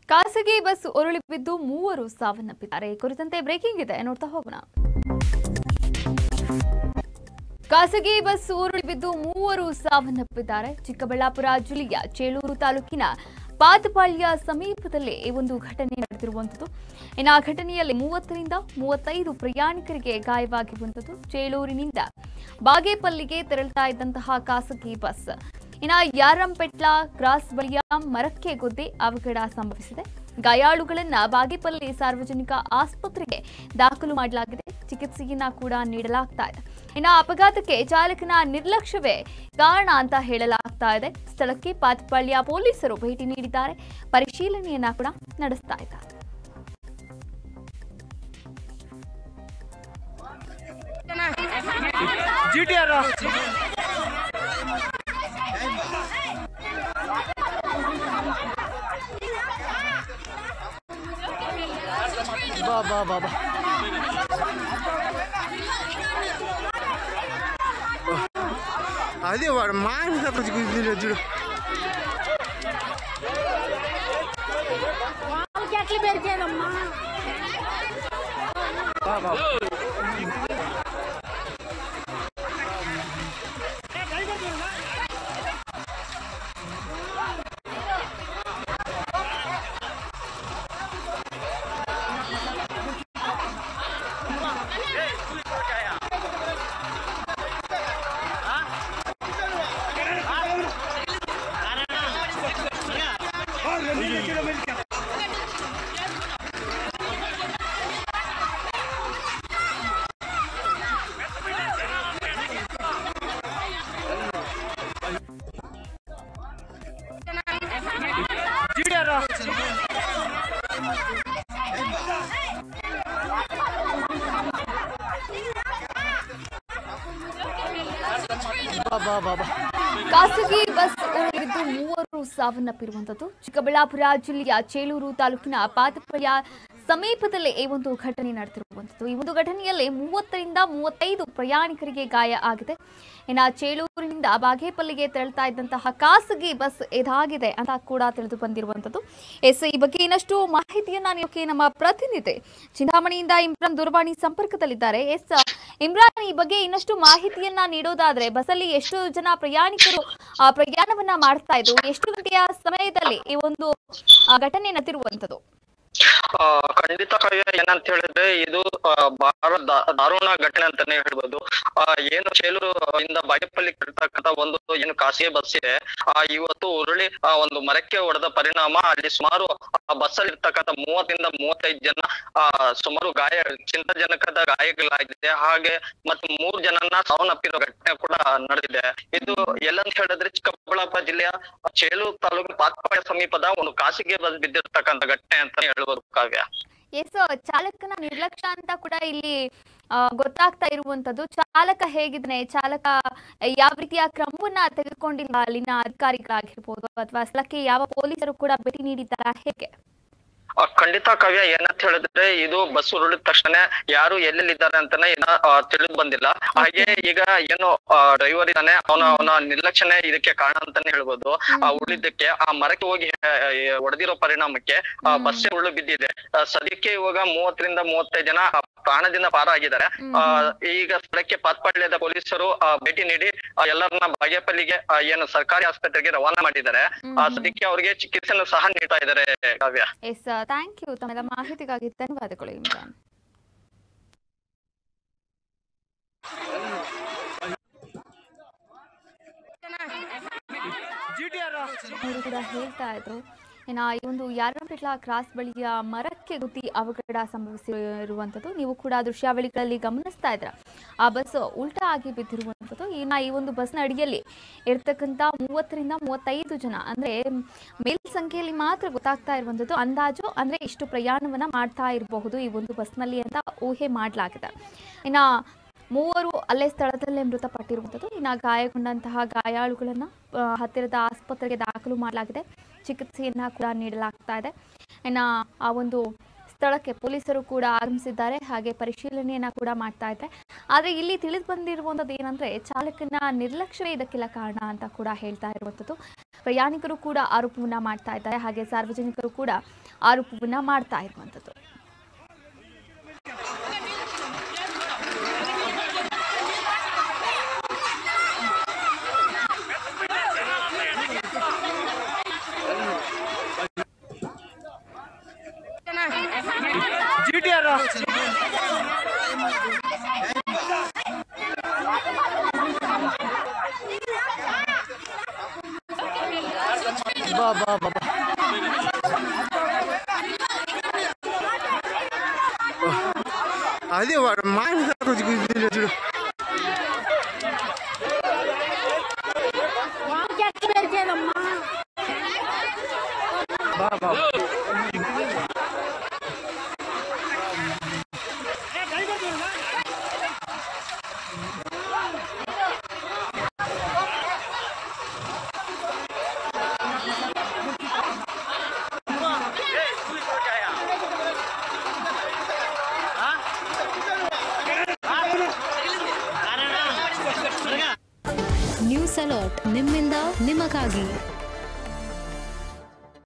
ಖಾಸಗಿ ಬಸ್ ಉರುಳಿ ಬಿದ್ದು ಮೂವರು ಸಾವನ್ನಪ್ಪಿದ್ದಾರೆ ಈ ಕುರಿತಂತೆ ಬ್ರೇಕಿಂಗ್ ಇದೆ ನೋಡ್ತಾ ಹೋಗೋಣ ಖಾಸಗಿ ಬಸ್ ಉರುಳಿ ಬಿದ್ದು ಮೂವರು ಸಾವನ್ನಪ್ಪಿದ್ದಾರೆ ಚಿಕ್ಕಬಳ್ಳಾಪುರ ಜಿಲ್ಲೆಯ ಚೇಳೂರು ತಾಲೂಕಿನ ಪಾತಪಾಳ್ಯ ಸಮೀಪದಲ್ಲಿ ಈ ಒಂದು ಘಟನೆ ನಡೆದಿರುವಂಥದ್ದು ಇನ್ನು ಆ ಘಟನೆಯಲ್ಲಿ ಮೂವತ್ತರಿಂದ ಮೂವತ್ತೈದು ಪ್ರಯಾಣಿಕರಿಗೆ ಗಾಯವಾಗಿರುವಂಥದ್ದು ಚೇಳೂರಿನಿಂದ ಬಾಗೇಪಲ್ಲಿಗೆ ತೆರಳುತ್ತಾ ಇದ್ದಂತಹ ಖಾಸಗಿ ಬಸ್ ಇನ್ನು ಯಾರಂಪೆಟ್ಲ ಕ್ರಾಸ್ ಬಳಿಯ ಮರಕ್ಕೆ ಗುದ್ದಿ ಅವಘಡ ಸಂಭವಿಸಿದೆ ಗಾಯಾಳುಗಳನ್ನ ಬಾಗೇಪಲ್ಲಿ ಸಾರ್ವಜನಿಕ ಆಸ್ಪತ್ರೆಗೆ ದಾಖಲು ಮಾಡಲಾಗಿದೆ ಚಿಕಿತ್ಸೆಯನ್ನ ಕೂಡ ನೀಡಲಾಗ್ತಾ ಇದೆ ಇನ್ನು ಅಪಘಾತಕ್ಕೆ ಚಾಲಕನ ನಿರ್ಲಕ್ಷ್ಯವೇ ಕಾರಣ ಅಂತ ಹೇಳಲಾಗ್ತಾ ಇದೆ ಸ್ಥಳಕ್ಕೆ ಪಾತಪಾಳ್ಯ ಪೊಲೀಸರು ಭೇಟಿ ನೀಡಿದ್ದಾರೆ ಪರಿಶೀಲನೆಯನ್ನ ಕೂಡ ನಡೆಸ್ತಾ ಇದ್ದಾರೆ ಜಿ ಟಿ ಆರ್ ಬಾ ಬಾ ಬಾ ಬಾ అదే వాడు మామిడి తప్ప చూడు వాళ్ళకి ఎట్లా పెరిగానమ్మా బా బా ಜಿ ಟಿ ಆರ್ ಬಾ ಬಾ ಬಾ ಬಾ ಖಾಸಗಿ ಬಸ್ ಉರುಳಿದ್ದು ಮೂವರು ಸಾವನ್ನಪ್ಪಿರುವಂತದ್ದು ಚಿಕ್ಕಬಳ್ಳಾಪುರ ಜಿಲ್ಲೆಯ ಚೇಳೂರು ತಾಲೂಕಿನ ಪಾತಪಳ್ಯ ಸಮೀಪದಲ್ಲಿ ಈ ಒಂದು ಘಟನೆ ನಡೆದಿರುವಂತದ್ದು ಈ ಒಂದು ಘಟನೆಯಲ್ಲಿ ಮೂವತ್ತರಿಂದ ಮೂವತ್ತೈದು ಪ್ರಯಾಣಿಕರಿಗೆ ಗಾಯ ಆಗಿದೆ ಇನ್ನು ಚೇಳೂರಿನಿಂದ ಬಾಗೇಪಲ್ಲಿಗೆ ತೆರಳುತ್ತಾ ಇದ್ದಂತಹ ಖಾಸಗಿ ಬಸ್ ಇದಾಗಿದೆ ಅಂತ ಕೂಡ ತಿಳಿದು ಬಂದಿರುವಂತದ್ದು ಎಸ್ ಈ ಬಗ್ಗೆ ಇನ್ನಷ್ಟು ಮಾಹಿತಿಯನ್ನ ನೀಡೋಕೆ ನಮ್ಮ ಪ್ರತಿನಿಧಿ ಚಿಂತಾಮಣಿಯಿಂದ ಇಮ್ರಾನ್ ದೂರವಾಣಿ ಸಂಪರ್ಕದಲ್ಲಿದ್ದಾರೆ ಎಸ್ ಇಮ್ರಾನ್ ಈ ಬಗ್ಗೆ ಇನ್ನಷ್ಟು ಮಾಹಿತಿಯನ್ನ ನೀಡೋದಾದ್ರೆ ಬಸ್ಸಲ್ಲಿ ಎಷ್ಟು ಜನ ಪ್ರಯಾಣಿಕರು ಆ, ಪ್ರಯಾಣವನ್ನ ಮಾಡ್ತಾ ಇದ್ರು ಎಷ್ಟು ಗಂಟೆಯ ಸಮಯದಲ್ಲಿ ಈ ಒಂದು ಆ, ಘಟನೆ ನಡೆದಿರುವಂತದ್ದು ಆ, ಖಂಡಿತ ಕಾವ್ಯ ಏನಂತ ಹೇಳಿದ್ರೆ ಇದು ಆ, ಬಹಳ ದಾ- ದಾರುಣ ಘಟನೆ ಅಂತಾನೆ ಹೇಳ್ಬೋದು ಆ, ಏನು ಚೇಲೂರು ಇಂದ ಬಾಗೇಪಲ್ಲಿ ಕರ್ತಕ್ಕಂತ ಒಂದು ಏನು ಖಾಸಗಿ ಬಸ್ ಇದೆ ಆ ಇವತ್ತು ಉರುಳಿ ಆ, ಒಂದು ಮರಕ್ಕೆ ಹೊಡೆದ ಪರಿಣಾಮ ಅಲ್ಲಿ ಸುಮಾರು ಆ ಬಸ್ ಅಲ್ಲಿ ಇರ್ತಕ್ಕಂಥ ಮೂವತ್ತರಿಂದ ಮೂವತ್ತೈದು ಜನ ಆ ಸುಮಾರು ಗಾಯ ಚಿಂತಾಜನಕದ ಗಾಯಗಳಾಗಿದೆ ಹಾಗೆ ಮತ್ತೆ ಮೂರು ಜನನ ಸಾವನ್ನಪ್ಪಿರೋ ಘಟನೆ ಕೂಡ ನಡೆದಿದೆ ಇದು ಎಲ್ಲಂತ ಹೇಳಿದ್ರೆ ಚಿಕ್ಕಬಳ್ಳಾಪುರ ಜಿಲ್ಲೆಯ ಚೇಲೂರು ತಾಲೂಕು ಪಾತ್ಪಾಳ್ಯ ಸಮೀಪದ ಒಂದು ಖಾಸಗಿ ಬಸ್ ಬಿದ್ದಿರ್ತಕ್ಕಂಥ ಘಟನೆ ಅಂತ ಹೇಳ್ಬೋದು ಕಾವ್ಯ ಎಸ್ ಚಾಲಕನ ನಿರ್ಲಕ್ಷ್ಯ ಅಂತ ಕೂಡ ಇಲ್ಲಿ ಆ, ಗೊತ್ತಾಗ್ತಾ ಇರುವಂತದ್ದು ಚಾಲಕ ಹೇಗಿದ್ದಾನೆ ಚಾಲಕ ಯಾವ ರೀತಿಯ ಕ್ರಮವನ್ನ ತೆಗೆದುಕೊಂಡಿಲ್ಲ ಅಲ್ಲಿನ ಅಧಿಕಾರಿಗಳಾಗಿರ್ಬೋದು ಅಥವಾ ಸ್ಥಳಕ್ಕೆ ಯಾವ ಪೊಲೀಸರು ಕೂಡ ಭೇಟಿ ನೀಡಿದ್ದಾರಾ ಹೇಗೆ ಆ, ಖಂಡಿತ ಕಾವ್ಯ ಏನಂತ ಹೇಳಿದ್ರೆ ಇದು ಬಸ್ ಉರುಳಿದ ತಕ್ಷಣ ಯಾರು ಎಲ್ಲೆಲ್ಲಿದ್ದಾರೆ ಅಂತಾನೆ ಇನ್ನ ತಿಳಿದು ಬಂದಿಲ್ಲ ಹಾಗೆ ಈಗ ಏನು ಡ್ರೈವರ್ ಇದ್ದಾನೆ ಅವನ ಅವನ ನಿರ್ಲಕ್ಷಣೆ ಇದಕ್ಕೆ ಕಾರಣ ಅಂತಾನೆ ಹೇಳ್ಬೋದು ಆ ಉರುಳಿದ್ದಕ್ಕೆ ಆ ಮರಕ್ಕೆ ಹೋಗಿ ಹೊಡೆದಿರೋ ಪರಿಣಾಮಕ್ಕೆ ಆ ಬಸ್ ಉರುಳು ಬಿದ್ದಿದೆ ಆ, ಸದ್ಯಕ್ಕೆ ಇವಾಗ ಮೂವತ್ತರಿಂದ ಮೂವತ್ತೈದು ಜನ ಆ, ಪ್ರಾಣದಿಂದ ಪಾರಾಗಿದ್ದಾರೆ ಆ, ಈಗ ಸ್ಥಳಕ್ಕೆ ಪಾತ್ಪಾಳ್ಯದ ಪೊಲೀಸರು ಆ, ಭೇಟಿ ನೀಡಿ ಆ, ಎಲ್ಲರನ್ನ ಬಾಗೇಪಲ್ಲಿಗೆ ಆ, ಏನು ಸರ್ಕಾರಿ ಆಸ್ಪತ್ರೆಗೆ ರವಾನಾ ಮಾಡಿದ್ದಾರೆ ಆ, ಸದ್ಯಕ್ಕೆ ಅವರಿಗೆ ಚಿಕಿತ್ಸೆಯನ್ನು ಸಹ ನೀಡ್ತಾ ಇದ್ದಾರೆ ಕಾವ್ಯ ಎಸ್ ಥ್ಯಾಂಕ್ ಯು ತಮ್ಮೆಲ್ಲ ಮಾಹಿತಿಗಾಗಿ ಧನ್ಯವಾದಗಳು ಇಮ್ರಾನ್ ಜಿ ಟಿ ಆರ್ ಅವರು ಕೂಡ ಹೇಳ್ತಾ ಇದ್ರು ಇನ್ನು ಈ ಒಂದು ಯಾರಂಪೆಟ್ಲ ಕ್ರಾಸ್ ಬಳಿಯ ಮರಕ್ಕೆ ಗುದ್ದಿ ಅವಘಡ ಸಂಭವಿಸಿರುವಂಥದ್ದು ನೀವು ಕೂಡ ದೃಶ್ಯಾವಳಿಗಳಲ್ಲಿ ಗಮನಿಸ್ತಾ ಇದ್ರ ಆ ಬಸ್ ಉಲ್ಟಾ ಆಗಿ ಬಿದ್ದಿರುವಂಥದ್ದು ಇನ್ನು ಈ ಒಂದು ಬಸ್ನ ಅಡಿಯಲ್ಲಿ ಇರ್ತಕ್ಕಂಥ ಮೂವತ್ತರಿಂದ ಮೂವತ್ತೈದು ಜನ ಅಂದ್ರೆ ಮೇಲ್ ಸಂಖ್ಯೆಯಲ್ಲಿ ಮಾತ್ರ ಗೊತ್ತಾಗ್ತಾ ಇರುವಂಥದ್ದು ಅಂದಾಜು ಅಂದ್ರೆ ಇಷ್ಟು ಪ್ರಯಾಣವನ್ನ ಮಾಡ್ತಾ ಇರಬಹುದು ಈ ಒಂದು ಬಸ್ನಲ್ಲಿ ಅಂತ ಊಹೆ ಮಾಡಲಾಗಿದೆ ಇನ್ನು ಮೂವರು ಅಲ್ಲೇ ಸ್ಥಳದಲ್ಲೇ ಮೃತಪಟ್ಟಿರುವಂಥದ್ದು ಇನ್ನು ಗಾಯಗೊಂಡಂತಹ ಗಾಯಾಳುಗಳನ್ನು ಆ, ಹತ್ತಿರದ ಆಸ್ಪತ್ರೆಗೆ ದಾಖಲು ಮಾಡಲಾಗಿದೆ ಚಿಕಿತ್ಸೆಯನ್ನ ಕೂಡ ನೀಡಲಾಗ್ತಾ ಇದೆ ಇನ್ನು ಆ ಒಂದು ಸ್ಥಳಕ್ಕೆ ಪೊಲೀಸರು ಕೂಡ ಆಗಮಿಸಿದ್ದಾರೆ ಹಾಗೆ ಪರಿಶೀಲನೆಯನ್ನ ಕೂಡ ಮಾಡ್ತಾ ಇದ್ದಾರೆ ಆದರೆ ಇಲ್ಲಿ ತಿಳಿದು ಬಂದಿರುವಂಥದ್ದು ಏನಂದ್ರೆ ಚಾಲಕನ ನಿರ್ಲಕ್ಷ್ಯವೇ ಇದಕ್ಕೆಲ್ಲ ಕಾರಣ ಅಂತ ಕೂಡ ಹೇಳ್ತಾ ಇರುವಂಥದ್ದು ಪ್ರಯಾಣಿಕರು ಕೂಡ ಆರೋಪವನ್ನ ಮಾಡ್ತಾ ಇದ್ದಾರೆ ಹಾಗೆ ಸಾರ್ವಜನಿಕರು ಕೂಡ ಆರೋಪವನ್ನ ಮಾಡ್ತಾ ಇರುವಂಥದ್ದು ಜಿ ಟಿ ಆರ್ ಬಾ ಬಾ ಬಾ ಬಾ అదే వాడు మాయ కొంచెం చూడు వాడికి ఎట్లా పెరిగేదమ్మా బా బా ನ್ಯೂಸ್ ಅಲರ್ಟ್ ನಿಮ್ಮಿಂದ ನಿಮಗಾಗಿ